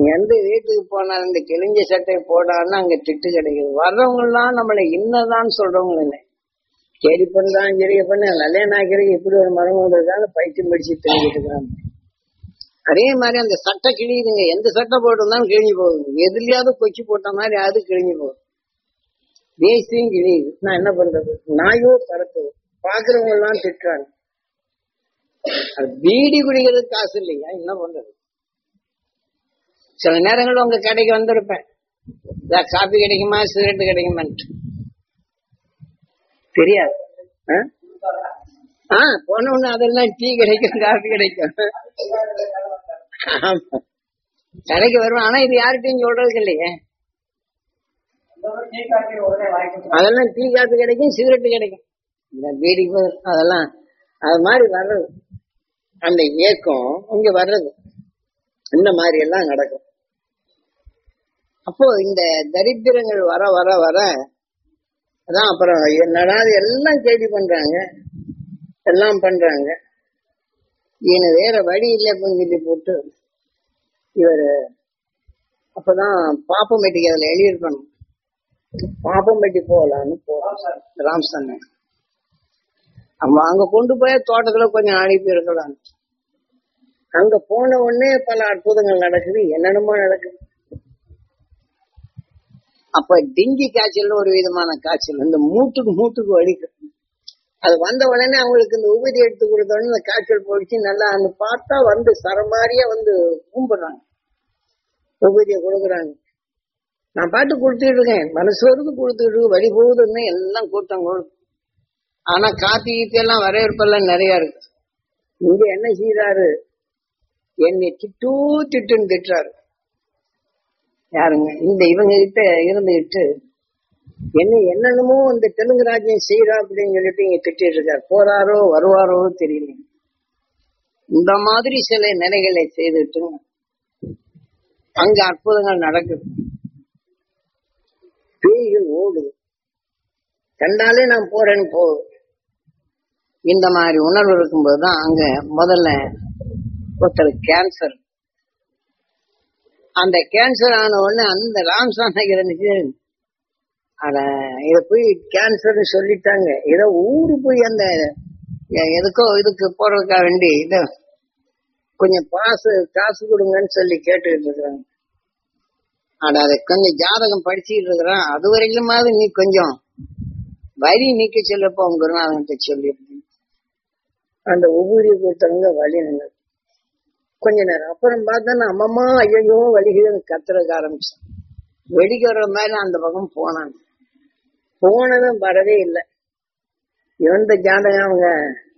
எந்த வீட்டுக்கு போனாலும் இந்த கிழிஞ்ச சட்டை போடான்னு அங்க திட்டு கிடைக்குது வர்றவங்க எல்லாம் நம்மளை இன்னதான் சொல்றவங்க இல்லை கேடி பண்ணலாம் சரி பண்ண கல்யாணம் ஆக்கிறதுக்கு இப்படி ஒரு மரம் வந்ததுனால பைத்தியம் படிச்சு தெரிஞ்சுட்டு இருக்கிறாங்க அதே மாதிரி அந்த சட்டை கிழியுதுங்க எந்த சட்டை போட்டிருந்தாலும் கிழிஞ்சு போகுது எதுலயாவது கொச்சி போட்ட மாதிரி அது கிழிஞ்சு போகுது வேஸ்டையும் கிழியுது நான் என்ன பண்றது நாயோ பறக்குது பாக்குறவங்க எல்லாம் திட்டுறாங்க அது பீடி குடிக்கிறதுக்கு காசு இல்லையா என்ன பண்றது சில நேரங்கள்ல உங்க கடைக்கு வந்திருப்பேன் இதா காபி கிடைக்குமா சிகரெட் கிடைக்குமான்ட்டு தெரியாது ஆ? ஆ போன உடனே அதெல்லாம் டீ கிடைக்கும் காபி கிடைக்கும் ஆமா. கடைக்கு வருவேன் ஆனா இது யார்கிட்டயும் சொல்றதுக்கு இல்லையே அதெல்லாம் டீ காபி கிடைக்கும் சிகரெட் கிடைக்கும் இந்த பீடி போ- அதெல்லாம் அது மாதிரி வர்றது அந்த இயக்கம் இங்க வர்றது இந்த மாதிரி எல்லாம் நடக்கும் அப்போ இந்த தரித்திரங்கள் வர வர வர அதான் அப்புறம் என்னடா இது எல்லாம் கேள்வி பண்றாங்க எல்லாம் பண்றாங்க இவனு வேற வழி இல்லை அப்படின்னு சொல்லி போட்டு இவர் அப்பதான் பாப்பம்பட்டிக்கு அதுல எழுதியிருக்கணும் பாப்பம்பட்டி போகலான்னு போறோம் ராம்சன் நம்ம அங்க கொண்டு போய் தோட்டத்துல கொஞ்சம் அனுப்பி இருக்கலாம் அங்க போன உடனே பல அற்புதங்கள் நடக்குது என்னென்னமோ நடக்குது அப்ப டிங்கி காய்ச்சல்னு ஒரு விதமான காய்ச்சல் இந்த மூட்டுக்கு மூட்டுக்கு வலிக்கும் அது வந்த உடனே அவங்களுக்கு இந்த உபதி எடுத்து கொடுத்த உடனே இந்த காய்ச்சல் போயிடுச்சு நல்லா அந்த பார்த்தா வந்து சரமாரியா வந்து கும்பிடுறாங்க உபதியை கொடுக்குறாங்க நான் பாட்டு கொடுத்துட்டு இருக்கேன் மனசு வரைக்கும் கொடுத்துட்டு இருக்கு வழி போகுதுன்னு எல்லாம் கூட்டம் கொடுக்கும் ஆனா காப்பி கீப்பி எல்லாம் வரவேற்பெல்லாம் நிறைய இருக்கு இங்க என்ன செய்யறாரு என்னை திட்டு திட்டுன்னு திட்டுறாரு யாருங்க இந்த இவங்க கிட்ட இருந்துகிட்டு என்ன என்னென்னமோ இந்த தெலுங்கு ராஜ்யம் செய்யறா அப்படின்னு சொல்லிட்டு இங்க திட்டிட்டு இருக்காரு போறாரோ வருவாரோ தெரியல இந்த மாதிரி சில நிலைகளை செய்துட்டு அங்க அற்புதங்கள் நடக்குது பேய்கள் ஓடுது கண்டாலே நான் போறேன்னு போகுது இந்த மாதிரி உணர்வு இருக்கும்போது தான் அங்க முதல்ல ஒருத்தர் கேன்சர் அந்த கேன்சர் ஆன உடனே அந்த ராம்சான் இருந்துச்சு அட இத போய் கேன்சர் சொல்லிட்டாங்க ஏதோ ஊரு போய் அந்த எ- எதுக்கோ இதுக்கு போறதுக்காக வேண்டி இத கொஞ்சம் பாசு காசு கொடுங்கன்னு சொல்லி கேட்டுக்கிட்டு இருக்கிறாங்க அட அதை கொஞ்சம் ஜாதகம் படிச்சுக்கிட்டு இருக்கிறான் அது வரையிலுமாவது நீ கொஞ்சம் வரி நீக்க சொல்லப்போ உங்க குருநாதன்கிட்ட சொல்லியிருந்தேன் அந்த உபூரி கொடுத்தவங்க வழி நின்று கொஞ்ச நேரம் அப்புறம் பார்த்தா அம்மம்மா ஐயோ வலிகள் கத்துறதுக்கு ஆரம்பிச்சேன் வெடிக்க வர்ற மாதிரி அந்த பக்கம் போனான் போனதும் வரவே இல்லை இவந்த ஜாதகம் அவங்க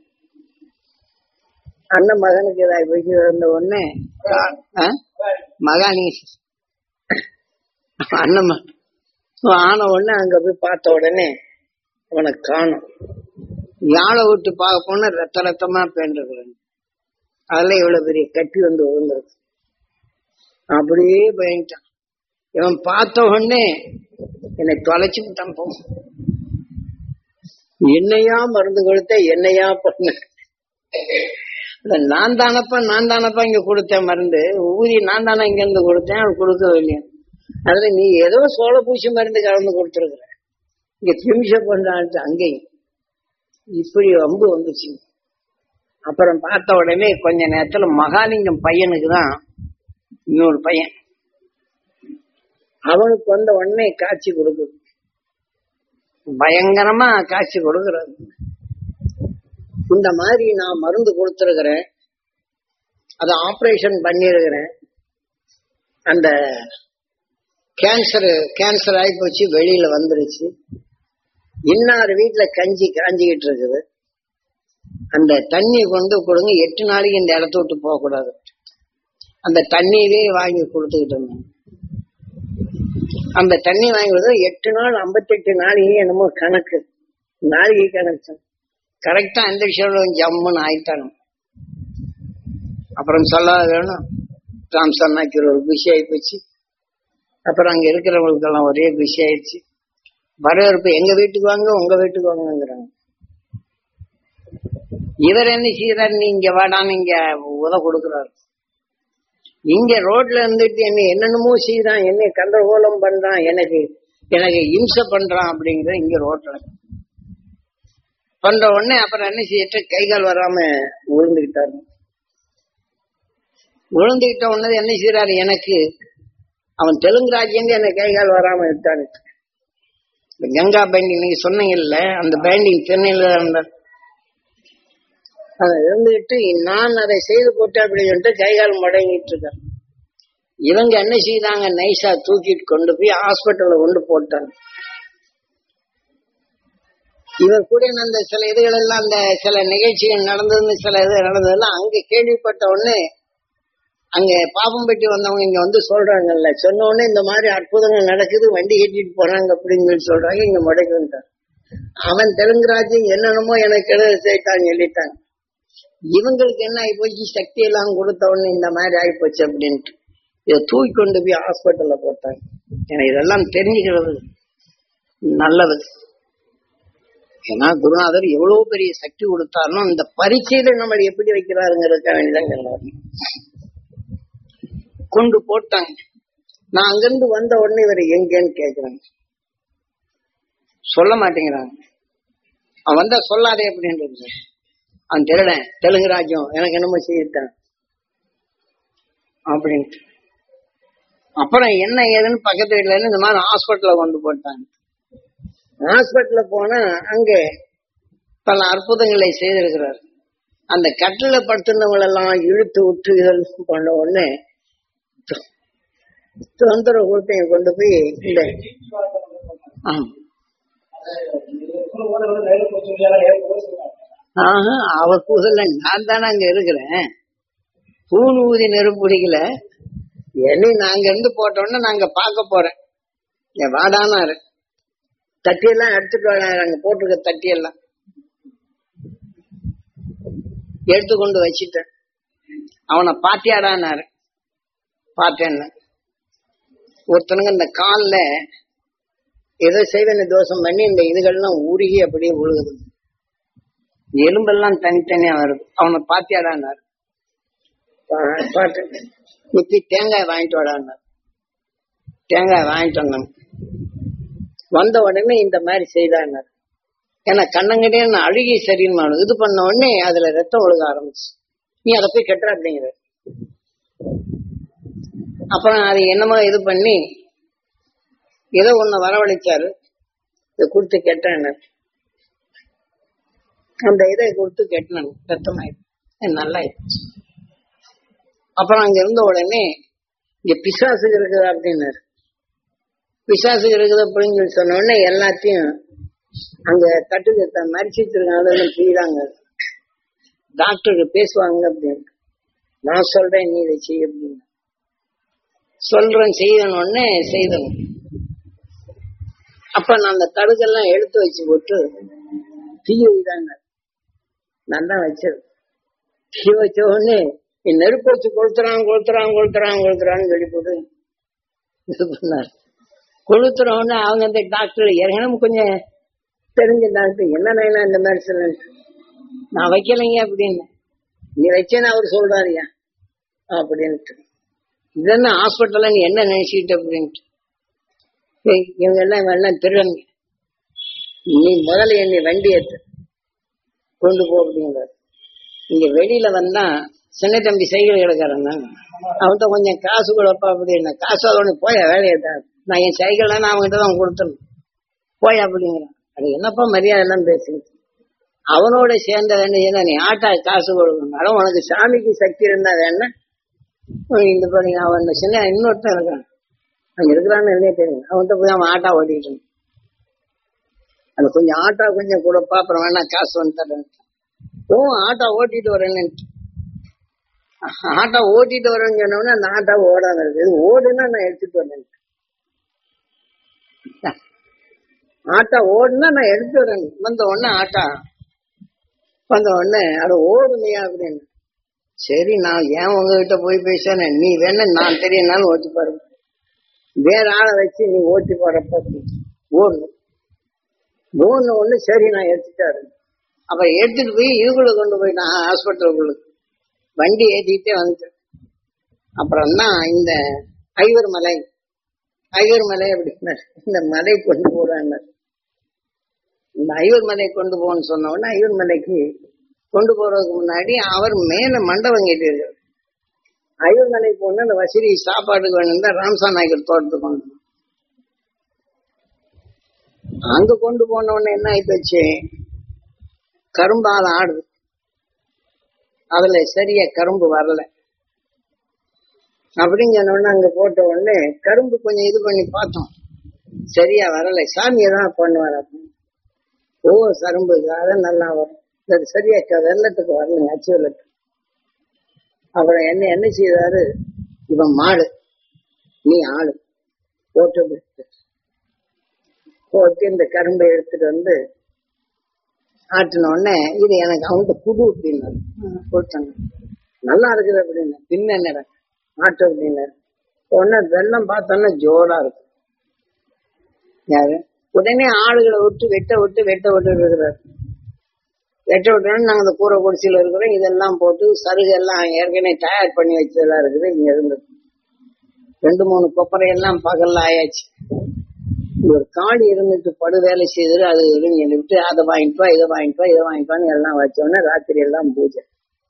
அண்ணன் மகனுக்கு ஏதாவது போய் வந்த உடனே ஆ? மகானி அண்ணன் ம- ஆன உடனே அங்க போய் பார்த்த உடனே உனக்கு காணும் யாழை விட்டு பார்க்க போனா ரத்த ரத்தமா பேண்டிருக்கிறேன் அதுல இவ்வளவு பெரிய கட்டி வந்து விழுந்திருக்கு அப்படியே பயன்ட்டான் இவன் பார்த்த உடனே என்னை தொலைச்சு விட்டான் போ என்னையா மருந்து கொடுத்த என்னையா பண்ண இல்ல, நான் தானப்பா நான் தானப்பா இங்க கொடுத்தேன் மருந்து ஊதி நான் தானே இங்க இருந்து கொடுத்தேன் அவன் கொடுக்கவே இல்லையா அதுல நீ ஏதோ சோள பூச்சி மருந்து கலந்து கொடுத்துருக்குற இங்க திமிஷ பண்றான்ட்டு அங்கேயும் இப்படி வம்பு வந்துச்சு அப்புறம் பார்த்த உடனே கொஞ்ச நேரத்துல மகாலிங்கம் பையனுக்கு தான் இன்னொரு பையன் அவனுக்கு வந்த உடனே காட்சி கொடுக்குது பயங்கரமா காட்சி கொடுக்கறது இந்த மாதிரி நான் மருந்து கொடுத்துருக்கிறேன் அதை ஆபரேஷன் பண்ணிருக்கிறேன் அந்த கேன்சர் கேன்சர் ஆகி போச்சு வெளியில வந்துருச்சு இன்னார் வீட்டுல கஞ்சி காஞ்சிக்கிட்டு இருக்குது அந்த தண்ணி கொண்டு கொடுங்க எட்டு நாளைக்கு இந்த இடத்த விட்டு போக கூடாது அந்த தண்ணியவே வாங்கி கொடுத்துக்கிட்டு இருந்தேன் அந்த தண்ணி வாங்கி கொடுத்தா எட்டு நாள் ஐம்பத்தெட்டு நாளைக்கு என்னமோ கணக்கு நாளைக்கு கணக்கு கரெக்டா அந்த விஷயம் ஜம்முன்னு ஆயிட்டானு அப்புறம் சொல்லாத வேணும் ராம்சன்னாக்கு ஒரு குஷி ஆகி போச்சு அப்புறம் அங்க இருக்கிறவங்களுக்கெல்லாம் ஒரே குஷி ஆயிடுச்சு வரவேற்பு எங்க வீட்டுக்கு வாங்க உங்க வீட்டுக்கு வாங்கங்கிறாங்க இவர் என்ன செய்யறாரு நீ இங்க வாடான்னு இங்க உத கொடுக்குறாரு இங்க ரோட்ல இருந்துட்டு என்ன என்னென்னமோ செய்யறான் என்னை கந்தகோலம் பண்றான் எனக்கு எனக்கு இம்சை பண்றான் அப்படிங்கிற இங்க ரோட்ல பண்ற உடனே அப்புறம் என்ன செய்யிட்டு கை கால் வராம விழுந்துகிட்டாரு விழுந்துகிட்ட உடனே என்ன செய்யறாரு எனக்கு அவன் தெலுங்கு ராஜ்யம் என்ன கை கால் வராம விட்டாரு இந்த கங்கா பைண்டிங் நீங்க சொன்னீங்கல்ல அந்த பைண்டிங் சென்னையில இருந்த அதை இருந்துகிட்டு நான் அதை செய்து போட்டேன் அப்படின்னு சொல்லிட்டு கை கால் முடங்கிட்டு இருக்கேன் இவங்க என்ன செய்தாங்க நைஸா தூக்கிட்டு கொண்டு போய் ஹாஸ்பிட்டல்ல கொண்டு போட்டாங்க இவர் கூட அந்த சில இதுகள் எல்லாம் அந்த சில நிகழ்ச்சிகள் நடந்ததுன்னு சில இது நடந்ததெல்லாம் அங்க கேள்விப்பட்ட உடனே அங்க பாப்பம்பட்டி வந்தவங்க இங்க வந்து சொல்றாங்கல்ல சொன்ன உடனே இந்த மாதிரி அற்புதங்கள் நடக்குது வண்டி ஏற்றிட்டு போறாங்க அப்படின்னு சொல்லி சொல்றாங்க இங்க முடக்கிட்டான் அவன் தெலுங்கு ராஜ்யம் என்னென்னமோ எனக்கு எழுத செய்தான்னு சொல்லிட்டாங்க இவங்களுக்கு என்ன ஆகி போச்சு சக்தி எல்லாம் கொடுத்த உடனே இந்த மாதிரி ஆகி போச்சு அப்படின்ட்டு இதை தூக்கி கொண்டு போய் ஹாஸ்பிட்டல்ல போட்டாங்க எனக்கு இதெல்லாம் தெரிஞ்சுக்கிறது நல்லது ஏன்னா குருநாதர் எவ்வளவு பெரிய சக்தி கொடுத்தாலும் இந்த பரீட்சையில நம்ம எப்படி வைக்கிறாருங்கிறதுக்காக வேண்டியதான் கொண்டு போட்டாங்க நான் அங்கிருந்து வந்த உடனே இவர் எங்கன்னு கேக்குறாங்க சொல்ல மாட்டேங்கிறாங்க அவன் வந்தா சொல்லாதே அப்படின்றது அவன் திருடன் தெலுங்கு ராஜ்யம் எனக்கு என்னமோ செய்யிட்டான் அப்படின்ட்டு அப்புறம் என்ன ஏதுன்னு பக்கத்து வீட்டுல இருந்து இந்த மாதிரி ஹாஸ்பிட்டல்ல கொண்டு போட்டாங்க ஹாஸ்பிட்டல்ல போனா அங்க பல அற்புதங்களை செய்திருக்கிறார் அந்த கட்டில படுத்திருந்தவங்க எல்லாம் இழுத்து விட்டு இதெல்லாம் பண்ண உடனே தொந்தரவு கொடுத்து கொண்டு போய் இந்த ஆமா ஆஹா அவர் கூதல நான் தானே அங்க இருக்கிறேன் பூணு ஊதி நெருப்பு பிடிக்கல என்னை நாங்க இருந்து போட்டோன்னே நாங்க பார்க்க போறேன் என் வாடானாரு தட்டியெல்லாம் எடுத்துட்டு வராங்க அங்க போட்டிருக்க தட்டியெல்லாம் எடுத்து கொண்டு வச்சிட்டேன் அவனை பாத்தியாடானாரு பார்த்தேன்னு ஒருத்தனுங்க இந்த காலில் ஏதோ செய்வன தோஷம் பண்ணி இந்த இதுகள்லாம் உருகி அப்படியே விழுகுது எலும்பெல்லாம் தனித்தனியா வருது அவனை பாத்தியாடானார் பாட்டு இப்படி தேங்காய் வாங்கிட்டு வாடான்னார் தேங்காய் வாங்கிட்டு வந்தாங்க வந்த உடனே இந்த மாதிரி செய்தான்னார் ஏன்னா கண்ணங்கடே அழுகி சரின்னு இது பண்ண உடனே அதுல ரத்தம் ஒழுக ஆரம்பிச்சு நீ அதை போய் கட்டுற அப்படிங்கிற அப்புறம் அது என்னமோ இது பண்ணி ஏதோ ஒண்ணு வரவழைச்சாரு இதை கொடுத்து கெட்டேன் அந்த இதை கொடுத்து கெட்டினேன் ரத்தமாயிடுச்சு நல்லா ஆயிடுச்சு அப்புறம் அங்க இருந்த உடனே இங்க பிசாசு இருக்குது அப்படின்னாரு பிசாசு இருக்குது அப்படின்னு சொல்லி சொன்ன உடனே எல்லாத்தையும் அங்க தட்டுக்கு மறிச்சு வச்சிருக்காங்க செய்யறாங்க டாக்டருக்கு பேசுவாங்க அப்படின்னு நான் சொல்றேன் நீ இதை செய்ய அப்படின்னு சொல்றேன் செய்யணும் உடனே செய்தணும் அப்ப நான் அந்த தடுக்கெல்லாம் எடுத்து வச்சு போட்டு தீ வைதாங்க நான் தான் வச்சது தீ வச்ச உடனே நெருப்பு வச்சு கொளுத்துறான் கொளுத்துறான் கொளுத்துறான் கொளுத்துறான்னு சொல்லி போட்டு இது பண்ணார் கொளுத்துற உடனே அவங்க அந்த டாக்டர் ஏற்கனவே கொஞ்சம் தெரிஞ்ச டாக்டர் என்ன நாயினா இந்த மாதிரி சொல்ல நான் வைக்கலைங்க அப்படின்னு நீ வச்சேன்னு அவர் சொல்றாருயா அப்படின்ட்டு இதென்ன ஹாஸ்பிட்டல்ல நீ என்ன நினைச்சிட்டு அப்படின்ட்டு இவங்க எல்லாம் இவங்க எல்லாம் திருடங்க நீ முதல்ல என்னை வண்டி ஏத்து கொண்டு போ அப்படிங்கிறார் இங்க வெளியில வந்தா சின்ன தம்பி சைக்கிள் கிடக்காரன் தான் அவன்கிட்ட கொஞ்சம் காசு கொடுப்பா அப்படின்னா காசு அதோட போய வேலையை தான் நான் என் சைக்கிள் நான் அவன்கிட்ட தான் கொடுத்தணும் போய் அப்படிங்கிறான் அது என்னப்பா மரியாதை எல்லாம் பேசுங்க அவனோட சேர்ந்த வேண்டிய நீ ஆட்டா காசு கொடுக்கணும் அதான் உனக்கு சாமிக்கு சக்தி இருந்தா வேணா இந்த பாருங்க அவன் சின்ன இன்னொருத்தன் இருக்கான் அங்க இருக்கிறான்னு இல்லையே தெரியும் அவன்கிட்ட போய் அவன் ஆட்டா ஓட்டிட்டு அது கொஞ்சம் ஆட்டா கொஞ்சம் கொடுப்பா அப்புறம் வேணா காசு வந்து தரேன் ஓ ஆட்டா ஓட்டிட்டு வரேன்னு ஆட்டா ஓட்டிட்டு வரேன்னு சொன்னோடனே அந்த ஆட்டா ஓடாத இருக்கு ஓடுனா நான் எடுத்துட்டு வரேன் ஆட்டா ஓடுனா நான் எடுத்து வரேன் வந்த உடனே ஆட்டா வந்த உடனே அது ஓடுமையா அப்படின்னு சரி நான் ஏன் உங்ககிட்ட போய் பேசுறேன் நீ வேணா நான் தெரியனாலும் ஓட்டி பாருங்க வேற ஆளை வச்சு நீ ஓட்டி போறப்ப ஓடணும் ஓடுன ஒண்ணு சரி நான் எடுத்துட்டாரு அப்ப எடுத்துட்டு போய் இதுக்குள்ள கொண்டு போய் நான் ஹாஸ்பிட்டலுக்குள்ள வண்டி ஏத்திட்டே வந்துட்டேன் அப்புறம் தான் இந்த ஐவர் மலை ஐவர் மலை அப்படின்னா இந்த மலை கொண்டு போறாங்க இந்த ஐவர் மலை கொண்டு போன்னு சொன்ன உடனே ஐவர் மலைக்கு கொண்டு போறதுக்கு முன்னாடி அவர் மேல மண்டபம் கேட்டிருக்காரு ஐவர் மலை போன அந்த வசதி சாப்பாட்டுக்கு வேணும் தான் ராம்சா நாயக்கர் தோட்டத்துக்கு கொண்டு போனோம். அங்க கொண்டு போன உடனே என்ன ஆயிப்போச்சு கரும்பால ஆடுது அதுல சரியா கரும்பு வரல அப்படின்னு சொன்ன உடனே அங்க போட்ட உடனே கரும்பு கொஞ்சம் இது பண்ணி பார்த்தோம் சரியா வரல சாமியை தான் பண்ணுவார் அப்படின்னு ஓ கரும்பு அதான் நல்லா வரும் இது சரியா க- வெள்ளத்துக்கு வரல அச்சு வெள்ளத்துக்கு அப்புறம் என்ன என்ன செய்தாரு இவன் மாடு நீ ஆளு போட்டு விட்டு போட்டு இந்த கரும்பை எடுத்துட்டு வந்து ஆட்டின உடனே இது எனக்கு அவன்கிட்ட புது அப்படின்னாரு கொடுத்தாங்க நல்லா இருக்குது அப்படின்னு பின்ன என்னடா ஆட்டு அப்படின்னாரு உடனே வெள்ளம் பார்த்தோன்னா ஜோரா இருக்கும் யாரு உடனே ஆளுகளை விட்டு வெட்ட விட்டு வெட்ட விட்டு இருக்கிறாரு வெட்ட விட்டோன்னு நாங்க அந்த கூரை குடிசையில இருக்கிறோம் இதெல்லாம் போட்டு சருகு எல்லாம் ஏற்கனவே தயார் பண்ணி வச்சதெல்லாம் இருக்குது இங்க இருந்து ரெண்டு மூணு கொப்பரை எல்லாம் பகல்ல ஆயாச்சு ஒரு காடு இருந்துட்டு படு வேலை செய்தது அது இதுன்னு சொல்லிவிட்டு அதை வாங்கிட்டு வா இதை வாங்கிட்டு வா இதை வாங்கிட்டு வான்னு எல்லாம் வச்சோடனே ராத்திரி எல்லாம் பூஜை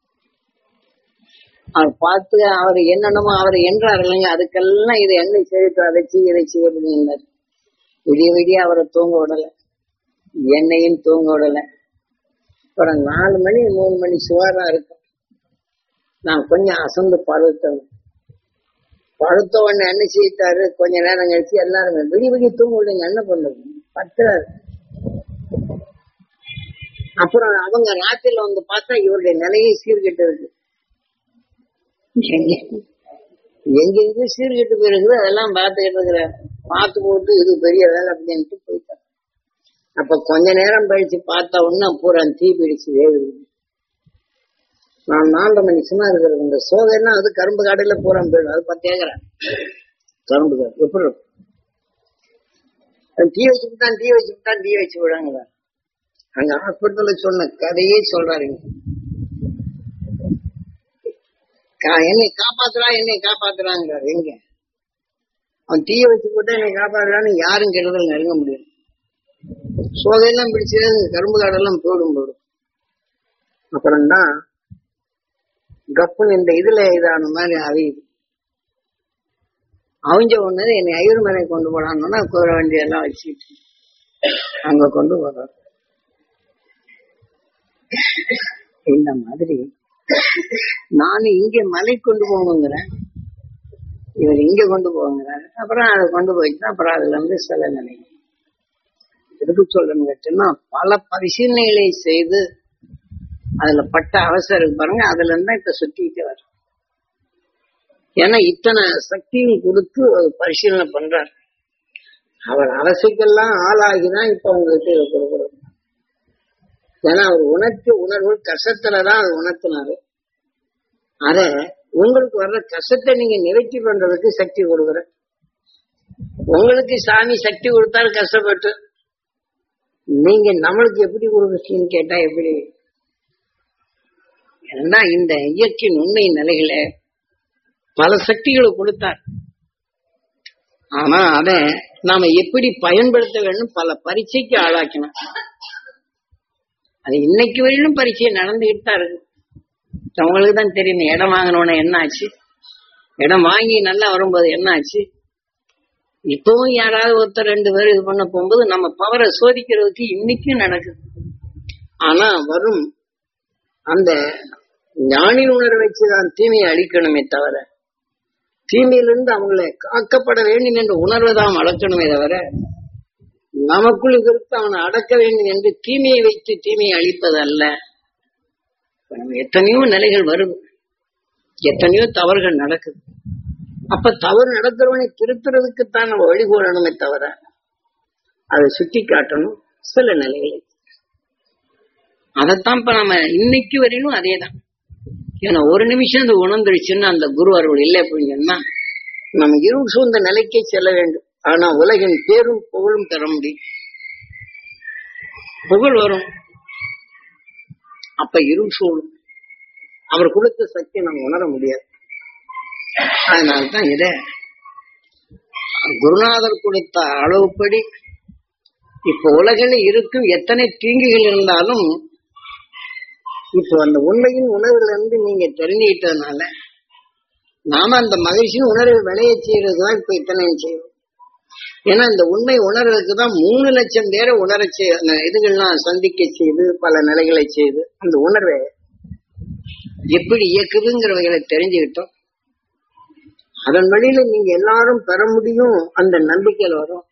அவர் பார்த்து அவர் என்னென்னமோ அவர் என்றார் இல்லைங்க அதுக்கெல்லாம் இது எண்ணெய் சேர்த்து அதை செய்ய இதை செய்ய அப்படின்னாரு விடிய விடிய அவரை தூங்க விடல என்னையும் தூங்க விடல அப்புறம் நாலு மணி மூணு மணி சுவாரா இருக்கும் நான் கொஞ்சம் அசந்து படுத்தேன் படுத்த உடனே என்ன செய்யிட்டாரு கொஞ்ச நேரம் கழிச்சு எல்லாருமே விடி விடி தூங்க விடுங்க என்ன பண்ணுறது பத்துறாரு அப்புறம் அவங்க ராத்திரில வந்து பார்த்தா இவருடைய நிலையை சீர்கெட்டு இருக்கு எங்க- எங்கெங்க சீர்கெட்டு போயிருக்குது அதெல்லாம் பார்த்துக்கிட்டு இருக்கிறார் பார்த்து போட்டு இது பெரிய வேலை அப்படின்ட்டு போயிட்டார் அப்ப கொஞ்ச நேரம் கழிச்சு பார்த்த உடனே பூரா தீ பிடிச்சு வேகுது நான் நாலரை மணி சும்மா இருக்கிறது இந்த சோகைன்னா அது கரும்பு காடையில பூரா போயிடும் அது பத்து ஏக்கரா கரும்பு காடு எப்படி இருக்கும் அது தீ வச்சுக்கிட்டான் தீ வச்சுக்கிட்டான் தீ வச்சு விடாங்க அங்க ஹாஸ்பிட்டல்ல சொன்ன கதையே சொல்றாருங்க கா- என்னை காப்பாத்துறா என்னை காப்பாத்துறாங்கிறார் எங்க அவன் தீய வச்சு போட்டா என்னை காப்பாத்துறான்னு யாரும் கெடுதல் நெருங்க முடியும் சோகையெல்லாம் பிடிச்சு கரும்பு காடெல்லாம் போயிடும் போயிடும் அப்புறம்தான் கப்புன்னு இந்த இதுல இதான மாதிரி அவியுது அவிஞ்ச உடனே என்னை ஐயர் மலை கொண்டு போடான்னா கூற வண்டி எல்லாம் வச்சுக்கிட்டு அங்க கொண்டு போறார் இந்த மாதிரி நானும் இங்க மலை கொண்டு போகணுங்கிறேன் இவர் இங்க கொண்டு போங்கிறாரு அப்புறம் அதை கொண்டு போயிட்டு அப்புறம் அதுல இருந்து சில நிலை எதுக்கு சொல்றேன்னு கேட்டீங்கன்னா பல பரிசீலனைகளை செய்து அதுல பட்ட அவசரம் இருக்கு பாருங்க அதுல இருந்தா இப்ப சுத்திக்கிட்டே வரும் ஏன்னா இத்தனை சக்தியும் கொடுத்து ஒரு பரிசீலனை பண்றார் அவர் அரசுக்கெல்லாம் ஆளாகிதான் இப்ப உங்களுக்கு இதை கொடுக்குறது ஏன்னா அவர் உணர்ச்சி உணர்வு கசத்துலதான் அவர் உணர்த்தினாரு அத உங்களுக்கு வர்ற கஷ்டத்தை நீங்க நிவர்த்தி பண்றதுக்கு சக்தி கொடுக்குற உங்களுக்கு சாமி சக்தி கொடுத்தாரு கஷ்டப்பட்டு நீங்க நம்மளுக்கு எப்படி கொடுக்குறீங்கன்னு கேட்டா எப்படி ஏன்னா இந்த இயற்கையின் உண்மை நிலைகளை பல சக்திகளை கொடுத்தார் ஆனா அத நாம எப்படி பயன்படுத்த வேண்டும் பல பரீட்சைக்கு ஆளாக்கணும் அது இன்னைக்கு வரையிலும் பரீட்சை நடந்துகிட்டு தான் இருக்கு அவங்களுக்கு தான் தெரியும் இடம் வாங்கினோட என்ன ஆச்சு இடம் வாங்கி நல்லா வரும்போது என்ன ஆச்சு இப்பவும் யாராவது ஒருத்தர் ரெண்டு பேர் இது பண்ண போகும்போது நம்ம பவரை சோதிக்கிறதுக்கு இன்னைக்கும் நடக்குது ஆனா வரும் அந்த ஞானி உணர்வை வச்சுதான் தீமையை அழிக்கணுமே தவிர தீமையிலிருந்து அவங்களை காக்கப்பட வேண்டும் என்ற உணர்வை தான் வளர்க்கணுமே தவிர நமக்குள் இருந்து அவனை அடக்க வேண்டும் என்று தீமையை வைத்து தீமையை அழிப்பது அல்ல இப்ப நம்ம எத்தனையோ நிலைகள் வருது எத்தனையோ தவறுகள் நடக்குது அப்ப தவறு நடக்கிறவனை திருத்துறதுக்குத்தான் நம்ம வழிகோடணுமே தவிர அதை சுட்டி காட்டணும் சில நிலைகளை அதைத்தான் இப்ப நம்ம இன்னைக்கு வரையிலும் அதேதான் ஏன்னா ஒரு நிமிஷம் அது உணர்ந்துருச்சுன்னா அந்த குரு அருள் இல்லை அப்படின்னு சொன்னா நம்ம இருள் சூழ்ந்த நிலைக்கே செல்ல வேண்டும் ஆனா உலகின் பேரும் புகழும் பெற முடியும் புகழ் வரும் அப்ப இருள் சூழும் அவர் கொடுத்த சக்தி நம்ம உணர முடியாது அதனால்தான் இத குருநாதர் கொடுத்த அளவுப்படி இப்ப உலகில் இருக்கும் எத்தனை தீங்குகள் இருந்தாலும் இப்போ அந்த உண்மையின் உணர்வுல இருந்து நீங்க தெரிஞ்சுக்கிட்டதுனால நாம அந்த மகிழ்ச்சியின் உணர்வை விளைய செய்யறதுதான் இப்ப இத்தனையும் செய்யணும் ஏன்னா இந்த உண்மை உணர்வுக்கு தான் மூணு லட்சம் பேரை உணர செய் அந்த இதுகள்லாம் சந்திக்க செய்து பல நிலைகளை செய்து அந்த உணர்வை எப்படி இயக்குதுங்கிறவங்களை தெரிஞ்சுக்கிட்டோம் அதன் வழியில நீங்க எல்லாரும் பெற முடியும் அந்த நம்பிக்கையில் வரும்